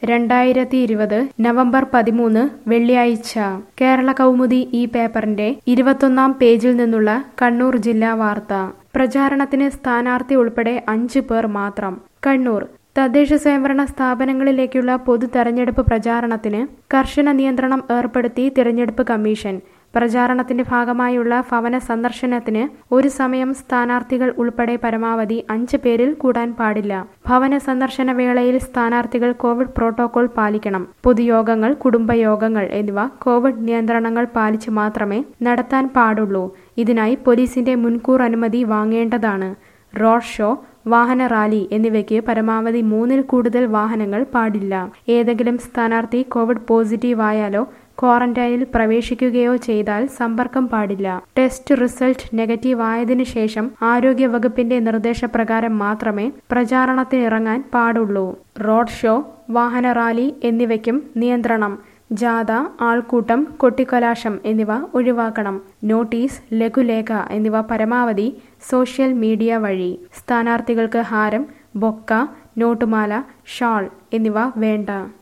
രണ്ടായിരത്തി ഇരുപത് നവംബർ പതിമൂന്ന് വെള്ളിയാഴ്ച കേരള കൗമുദി ഈ പേപ്പറിന്റെ ഇരുപത്തൊന്നാം പേജിൽ നിന്നുള്ള കണ്ണൂർ ജില്ലാ വാർത്ത പ്രചാരണത്തിന് സ്ഥാനാർത്ഥി ഉൾപ്പെടെ അഞ്ചു പേർ മാത്രം കണ്ണൂർ തദ്ദേശ സ്വയംഭരണ സ്ഥാപനങ്ങളിലേക്കുള്ള പൊതു തെരഞ്ഞെടുപ്പ് പ്രചാരണത്തിന് കർശന നിയന്ത്രണം ഏർപ്പെടുത്തി തിരഞ്ഞെടുപ്പ് കമ്മീഷൻ പ്രചാരണത്തിന്റെ ഭാഗമായുള്ള ഭവന സന്ദർശനത്തിന് ഒരു സമയം സ്ഥാനാർത്ഥികൾ ഉൾപ്പെടെ പരമാവധി അഞ്ച് പേരിൽ കൂടാൻ പാടില്ല ഭവന സന്ദർശന വേളയിൽ സ്ഥാനാർത്ഥികൾ കോവിഡ് പ്രോട്ടോകോൾ പാലിക്കണം പൊതുയോഗങ്ങൾ കുടുംബയോഗങ്ങൾ എന്നിവ കോവിഡ് നിയന്ത്രണങ്ങൾ പാലിച്ച് മാത്രമേ നടത്താൻ പാടുള്ളൂ ഇതിനായി പോലീസിന്റെ മുൻകൂർ അനുമതി വാങ്ങേണ്ടതാണ് റോഡ് ഷോ വാഹന റാലി എന്നിവയ്ക്ക് പരമാവധി മൂന്നിൽ കൂടുതൽ വാഹനങ്ങൾ പാടില്ല ഏതെങ്കിലും സ്ഥാനാർത്ഥി കോവിഡ് പോസിറ്റീവ് ആയാലോ ക്വാറന്റൈനിൽ പ്രവേശിക്കുകയോ ചെയ്താൽ സമ്പർക്കം പാടില്ല ടെസ്റ്റ് റിസൾട്ട് നെഗറ്റീവ് ആയതിനു ശേഷം ആരോഗ്യ വകുപ്പിന്റെ നിർദ്ദേശപ്രകാരം മാത്രമേ പ്രചാരണത്തിനിറങ്ങാൻ പാടുള്ളൂ റോഡ് ഷോ വാഹന റാലി എന്നിവയ്ക്കും നിയന്ത്രണം ജാഥ ആൾക്കൂട്ടം കൊട്ടിക്കലാശം എന്നിവ ഒഴിവാക്കണം നോട്ടീസ് ലഘുലേഖ എന്നിവ പരമാവധി സോഷ്യൽ മീഡിയ വഴി സ്ഥാനാർത്ഥികൾക്ക് ഹാരം ബൊക്ക നോട്ടുമാല ഷാൾ എന്നിവ വേണ്ട